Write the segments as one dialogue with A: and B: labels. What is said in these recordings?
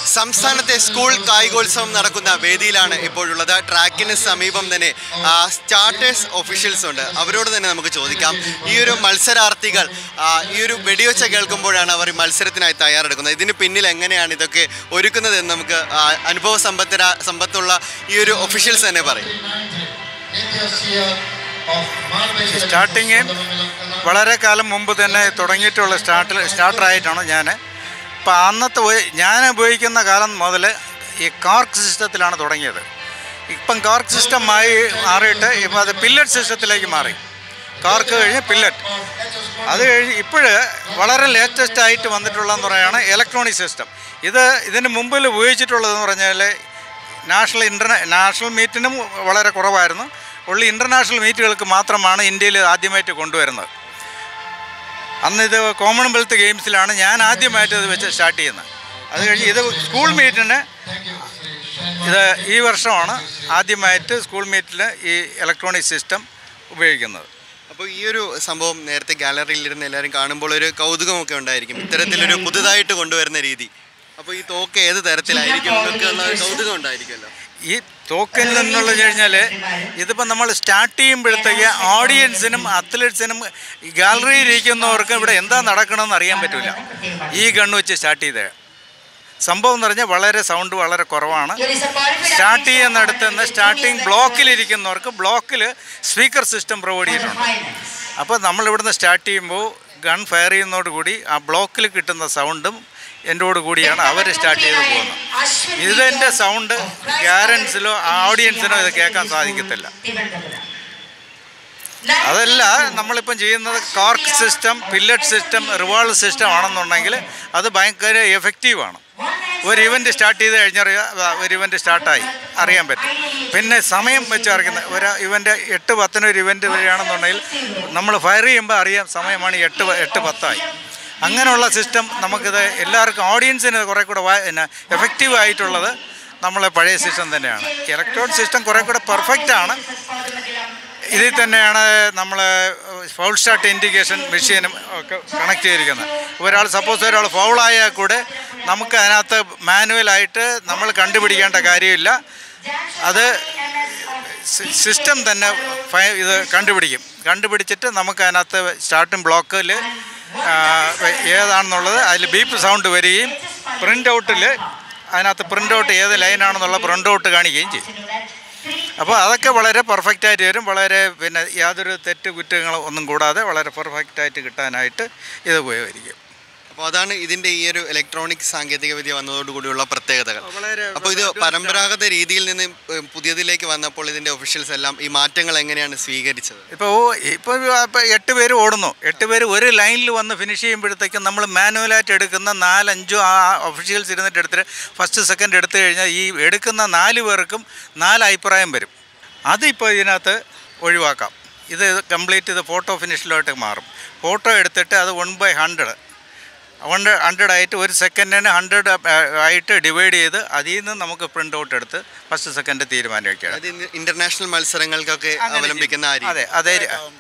A: സംസ്ഥാനത്തെ സ്കൂൾ കായികോത്സവം നടക്കുന്ന വേദിയിലാണ് ഇപ്പോഴുള്ളത് ട്രാക്കിന് സമീപം തന്നെ ആ, സ്റ്റാർട്ടേഴ്സ് ഒഫീഷ്യൽസ് ഉണ്ട് അവരോട് തന്നെ നമുക്ക് ചോദിക്കാം ഈ ഒരു മത്സരാർത്ഥികൾ ആ, ഈ ഒരു വെടിയൊച്ച കേൾക്കുമ്പോഴാണ് അവർ ഈ മത്സരത്തിനായി തയ്യാറെടുക്കുന്നത് ഇതിന് പിന്നിൽ എങ്ങനെയാണ് ഇതൊക്കെ ഒരുക്കുന്നത് എന്ന് നമുക്ക് ആ, അനുഭവ സമ്പത്തര സമ്പത്തുള്ള ഈ ഒരു ഒഫീഷ്യൽസ് തന്നെ പറയും
B: സ്റ്റാർട്ടിങ് വളരെ കാലം മുമ്പ് തന്നെ തുടങ്ങിയിട്ടുള്ള സ്റ്റാർട്ടിൽ സ്റ്റാർട്ടറായിട്ടാണ് ഞാൻ ഇപ്പം അന്നത്തെ ഉപ- ഞാൻ ഉപയോഗിക്കുന്ന കാലം മുതൽ ഈ കാർക്ക് സിസ്റ്റത്തിലാണ് തുടങ്ങിയത് ഇപ്പം കാർക്ക് സിസ്റ്റമായി മാറിയിട്ട് ഇപ്പം അത് പില്ലറ്റ് സിസ്റ്റത്തിലേക്ക് മാറി കാർക്ക് കഴിഞ്ഞ് പില്ലറ്റ് അത് കഴിഞ്ഞ് ഇപ്പോഴ് വളരെ ലേറ്റസ്റ്റ് ആയിട്ട് വന്നിട്ടുള്ളതെന്ന് പറയുകയാണ് ഇലക്ട്രോണിക് സിസ്റ്റം ഇത് ഇതിന് മുമ്പിൽ ഉപയോഗിച്ചിട്ടുള്ളതെന്ന് പറഞ്ഞാൽ നാഷണൽ ഇൻ്റർനാ നാഷണൽ മീറ്റിനും വളരെ കുറവായിരുന്നു ഉള്ളി ഇൻ്റർനാഷണൽ മീറ്റുകൾക്ക് മാത്രമാണ് ഇന്ത്യയിൽ ആദ്യമായിട്ട് കൊണ്ടുവരുന്നത് അന്ന് ഇത് കോമൺവെൽത്ത് ഗെയിംസിലാണ് ഞാൻ ആദ്യമായിട്ട് ഇത് വെച്ച് സ്റ്റാർട്ട് ചെയ്യുന്നത് അത് കഴിഞ്ഞ് ഇത് സ്കൂൾ മീറ്റിന് ഇത് ഈ വർഷമാണ് ആദ്യമായിട്ട് സ്കൂൾ മീറ്റിൽ ഈ ഇലക്ട്രോണിക് സിസ്റ്റം ഉപയോഗിക്കുന്നത്
A: അപ്പോൾ ഈ ഒരു സംഭവം നേരത്തെ ഗാലറിയിൽ ഇരുന്ന് എല്ലാവരും കാണുമ്പോൾ ഒരു കൗതുകമൊക്കെ ഉണ്ടായിരിക്കും ഇത്തരത്തിലൊരു പുതുതായിട്ട് കൊണ്ടുവരുന്ന രീതി അപ്പോൾ ഈ തോക്ക് ഏത് തരത്തിലായിരിക്കും എന്നൊക്കെയുള്ള ഒരു കൗതുകം ഉണ്ടായിരിക്കുമല്ലോ
B: ഈ തോക്കിൽ നിന്നുള്ള കഴിഞ്ഞാൽ ഇതിപ്പോൾ നമ്മൾ സ്റ്റാർട്ട് ചെയ്യുമ്പോഴത്തേക്ക് ഓഡിയൻസിനും അത്ലറ്റ്സിനും ഗാലറിയിൽ ഇരിക്കുന്നവർക്ക് ഇവിടെ എന്താ നടക്കണമെന്ന് അറിയാൻ പറ്റില്ല ഈ ഗണ്ണ് വെച്ച് സ്റ്റാർട്ട് ചെയ്ത് സംഭവം എന്ന് പറഞ്ഞാൽ വളരെ സൗണ്ട് വളരെ കുറവാണ് സ്റ്റാർട്ട് ചെയ്യുന്നിടത്ത് നിന്ന് സ്റ്റാർട്ടിങ് ബ്ലോക്കിലിരിക്കുന്നവർക്ക് ബ്ലോക്കിൽ സ്പീക്കർ സിസ്റ്റം പ്രൊവൈഡ് ചെയ്തിട്ടുണ്ട് അപ്പോൾ നമ്മൾ ഇവിടുന്ന് സ്റ്റാർട്ട് ചെയ്യുമ്പോൾ ഗൺ ഫയർ ചെയ്യുന്നതോടുകൂടി ആ ബ്ലോക്കിൽ കിട്ടുന്ന സൗണ്ടും എൻ്റോട് കൂടിയാണ് അവർ സ്റ്റാർട്ട് ചെയ്ത് പോകുന്നത് ഇതിൻ്റെ സൗണ്ട് ഗ്യാരൻസിലോ ഓഡിയൻസിനോ ഇത് കേൾക്കാൻ സാധിക്കത്തില്ല അതല്ല നമ്മളിപ്പം ചെയ്യുന്നത് cork system pellet system revolve system ആണെന്നുണ്ടെങ്കിൽ അത് ഭയങ്കര എഫക്റ്റീവാണ് ഒരു ഇവൻ്റ് സ്റ്റാർട്ട് ചെയ്ത് കഴിഞ്ഞാൽ ഒരു ഇവൻ്റ് സ്റ്റാർട്ടായി അറിയാൻ പറ്റും പിന്നെ സമയം വെച്ച് അറിയുന്നത് ഒരു ഇവൻ്റ് എട്ട് പത്തിന് ഒരു ഇവൻ്റ് വരികയാണെന്നുണ്ടെങ്കിൽ നമ്മൾ ഫയർ ചെയ്യുമ്പോൾ അറിയാം സമയമാണ് എട്ട് പ- എട്ട് പത്തായി അങ്ങനെയുള്ള സിസ്റ്റം നമുക്കിത് എല്ലാവർക്കും ഓഡിയൻസിന് കുറേ കൂടെ വാ- പിന്നെ എഫക്റ്റീവ് ആയിട്ടുള്ളത് നമ്മളെ പഴയ സിസ്റ്റം തന്നെയാണ് ഇലക്ട്രോണിക് സിസ്റ്റം കുറേ കൂടെ പെർഫെക്റ്റ് ആണ് ഇതിൽ തന്നെയാണ് നമ്മൾ ഫൗൾ സ്റ്റാർട്ട് ഇൻഡിക്കേഷൻ മെഷീനും ഒക്കെ കണക്ട് ചെയ്തിരിക്കുന്നത് ഒരാൾ സപ്പോസ് ഒരാൾ ഫൗളായാൽ കൂടെ നമുക്ക് അതിനകത്ത് മാനുവലായിട്ട് നമ്മൾ കണ്ടുപിടിക്കേണ്ട കാര്യമില്ല അത് സി- സിസ്റ്റം തന്നെ ഫയ- ഇത് കണ്ടുപിടിക്കും കണ്ടുപിടിച്ചിട്ട് നമുക്ക് അതിനകത്ത് സ്റ്റാർട്ടിംഗ് ബ്ലോക്കിൽ ഏതാണെന്നുള്ളത് അതിൽ ബീപ്പ് സൗണ്ട് വരികയും പ്രിൻ്റ് ഔട്ടിൽ അതിനകത്ത് പ്രിൻ്റ് ഔട്ട് ഏത് ലൈനാണെന്നുള്ള പ്രിൻ്റ് ഔട്ട് കാണിക്കുകയും ചെയ്യും അപ്പോൾ അതൊക്കെ വളരെ പെർഫെക്റ്റ് ആയിട്ട് വരും വളരെ പിന്നെ യാതൊരു തെറ്റ് കുറ്റങ്ങളോ ഒന്നും കൂടാതെ വളരെ പെർഫെക്റ്റ് ആയിട്ട് കിട്ടാനായിട്ട് ഇത് ഉപയോഗിക്കും
A: അപ്പോൾ അതാണ് ഇതിൻ്റെ ഈ ഒരു ഇലക്ട്രോണിക് സാങ്കേതിക വിദ്യ വന്നതോടുകൂടിയുള്ള പ്രത്യേകതകൾ
B: വളരെ
A: അപ്പോൾ ഇത് പരമ്പരാഗത രീതിയിൽ നിന്ന് ഏഹ്, പുതിയതിലേക്ക് വന്നപ്പോൾ ഇതിൻ്റെ ഒഫീഷ്യൽസ് എല്ലാം ഈ മാറ്റങ്ങൾ എങ്ങനെയാണ് സ്വീകരിച്ചത്
B: ഇപ്പോൾ ഇപ്പോൾ ഇപ്പോൾ എട്ട് പേര് ഓടുന്നു എട്ട് പേര് ഒരു ലൈനിൽ വന്ന് ഫിനിഷ് ചെയ്യുമ്പോഴത്തേക്കും നമ്മൾ മാനുവലായിട്ട് എടുക്കുന്ന നാലഞ്ചോ ആ ഒഫീഷ്യൽസ് ഇരുന്നിട്ട് എടുത്തിട്ട് ഫസ്റ്റ് സെക്കൻഡ് എടുത്തു കഴിഞ്ഞാൽ ഈ എടുക്കുന്ന നാല് പേർക്കും നാല് അഭിപ്രായം വരും അതിപ്പോൾ ഇതിനകത്ത് ഒഴിവാക്കാം ഇത് കംപ്ലീറ്റ് ഇത് ഫോട്ടോ ഫിനിഷിലോട്ട് മാറും ഫോട്ടോ എടുത്തിട്ട് അത് one by hundred hundred hundred ആയിട്ട് ഒരു സെക്കൻഡിന് ഹൺഡ്രഡ് ആയിട്ട് ഡിവൈഡ് ചെയ്ത് അതിൽ നിന്ന് നമുക്ക് പ്രിൻ്റ് ഔട്ട് എടുത്ത് ഫസ്റ്റ് സെക്കൻഡ് തീരുമാനിക്കുകയാണ്
A: അത് ഇന്റർനാഷണൽ മത്സരങ്ങൾക്കൊക്കെ അവലംബിക്കുന്ന ആ രീതി
B: അതെ അതെ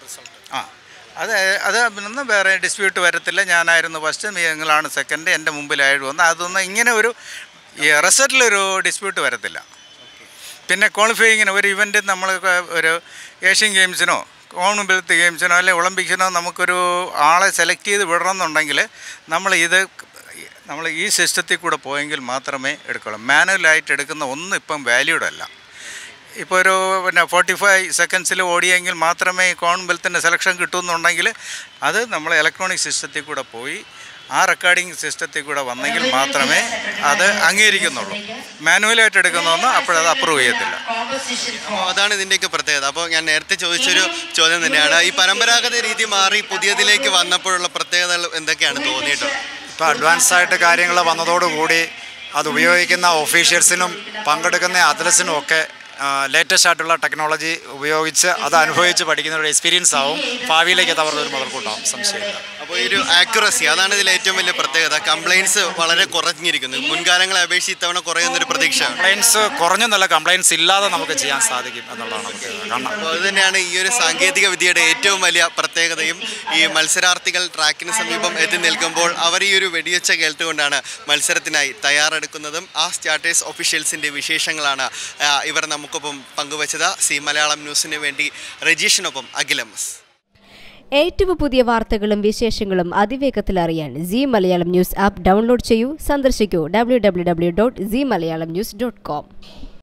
B: ആ അത് അത് ഒന്നും വേറെ ഡിസ്പ്യൂട്ട് വരത്തില്ല ഞാനായിരുന്നു ഫസ്റ്റ് നിങ്ങളാണ് സെക്കൻഡ് എൻ്റെ മുമ്പിലായിട്ട് വന്ന് അതൊന്നും ഇങ്ങനെ ഒരു ഈ റിസൾട്ടിലൊരു ഡിസ്പ്യൂട്ട് വരത്തില്ല പിന്നെ ക്വാളിഫയിങ്ങിന് ഒരു ഇവൻ്റ് നമ്മൾ ഒരു ഏഷ്യൻ ഗെയിംസിനോ കോമൺവെൽത്ത് ഗെയിംസിനോ അല്ലെങ്കിൽ ഒളിമ്പിക്സിനോ നമുക്കൊരു ആളെ സെലക്ട് ചെയ്ത് വിടണമെന്നുണ്ടെങ്കിൽ നമ്മൾ ഇത് നമ്മൾ ഈ സിസ്റ്റത്തിൽ കൂടെ പോയെങ്കിൽ മാത്രമേ എടുക്കുള്ളൂ മാനുവലായിട്ട് എടുക്കുന്ന ഒന്നും ഇപ്പം വാല്യൂഡ് അല്ല ഇപ്പോൾ ഒരു പിന്നെ ഫോർട്ടി ഫൈവ് സെക്കൻഡ്സിൽ ഓടിയെങ്കിൽ മാത്രമേ ഈ കോമൺവെൽത്തിൻ്റെ സെലക്ഷൻ കിട്ടുമെന്നുണ്ടെങ്കിൽ അത് നമ്മൾ ഇലക്ട്രോണിക് സിസ്റ്റത്തിൽ കൂടെ പോയി ആ റെക്കോർഡിംഗ് സിസ്റ്റത്തിൽ കൂടെ വന്നെങ്കിൽ മാത്രമേ അത് അംഗീകരിക്കുന്നുള്ളൂ മാനുവലായിട്ട് എടുക്കുന്നതൊന്നും അപ്പോഴത് അപ്രൂവ് ചെയ്യത്തില്ല
A: അപ്പോൾ അതാണ് ഇതിൻ്റെയൊക്കെ പ്രത്യേകത അപ്പോൾ ഞാൻ നേരത്തെ ചോദിച്ചൊരു ചോദ്യം തന്നെയാണ് ഈ പരമ്പരാഗത രീതി മാറി പുതിയതിലേക്ക് വന്നപ്പോഴുള്ള പ്രത്യേകതകൾ എന്തൊക്കെയാണ് തോന്നിയിട്ടുള്ളത്
C: ഇപ്പോൾ അഡ്വാൻസ് ആയിട്ട് കാര്യങ്ങൾ വന്നതോടുകൂടി അത് ഉപയോഗിക്കുന്ന ഒഫീഷ്യൽസിനും പങ്കെടുക്കുന്ന അത്ലറ്റ്സിനും ഒക്കെ ലേറ്റസ്റ്റ് ആയിട്ടുള്ള ടെക്നോളജി ഉപയോഗിച്ച് അത് അനുഭവിച്ച് പഠിക്കുന്ന ഒരു എക്സ്പീരിയൻസ് ആവും ഭാവിയിലേക്ക് അത് അവരുടെ ഒരു മുതൽക്കൂട്ടാവും സംശയമില്ല
A: അപ്പോൾ ഈ ഒരു ആക്യുറസി അതാണ് ഇതിൽ ഏറ്റവും വലിയ പ്രത്യേകത കംപ്ലൈൻസ് വളരെ കുറഞ്ഞിരിക്കുന്നു മുൻകാലങ്ങളെ അപേക്ഷിച്ച് ഇത്തവണ കുറയുന്നൊരു പ്രതീക്ഷയാണ്
C: കംപ്ലൈൻസ് കുറഞ്ഞ നല്ല കംപ്ലൈൻസ് ഇല്ലാതെ നമുക്ക് ചെയ്യാൻ സാധിക്കും എന്നുള്ളതാണ് നമുക്ക് കാരണം
A: അപ്പോൾ അത് തന്നെയാണ് ഈ ഒരു സാങ്കേതിക വിദ്യയുടെ ഏറ്റവും വലിയ പ്രത്യേകതയും ഈ മത്സരാർത്ഥികൾ ട്രാക്കിന് സമീപം എത്തി നിൽക്കുമ്പോൾ അവർ ഈ ഒരു വെടിയൊച്ച കേട്ടുകൊണ്ടാണ് മത്സരത്തിനായി തയ്യാറെടുക്കുന്നതും ആ സ്റ്റാർട്ടേഴ്സ് ഒഫീഷ്യൽസിൻ്റെ വിശേഷങ്ങളാണ് ആ, ഇവർ നമുക്കൊപ്പം പങ്കുവച്ചത് സി മലയാളം ന്യൂസിന് വേണ്ടി രജീഷിനൊപ്പം അഖിലമസ്
D: ഏറ്റവും പുതിയ വാർത്തകളും വിശേഷങ്ങളും അതിവേഗത്തിൽ അറിയാൻ C Malayalam news app download ചെയ്യൂ സന്ദർശിക്കൂ W W W dot C Malayalam news dot com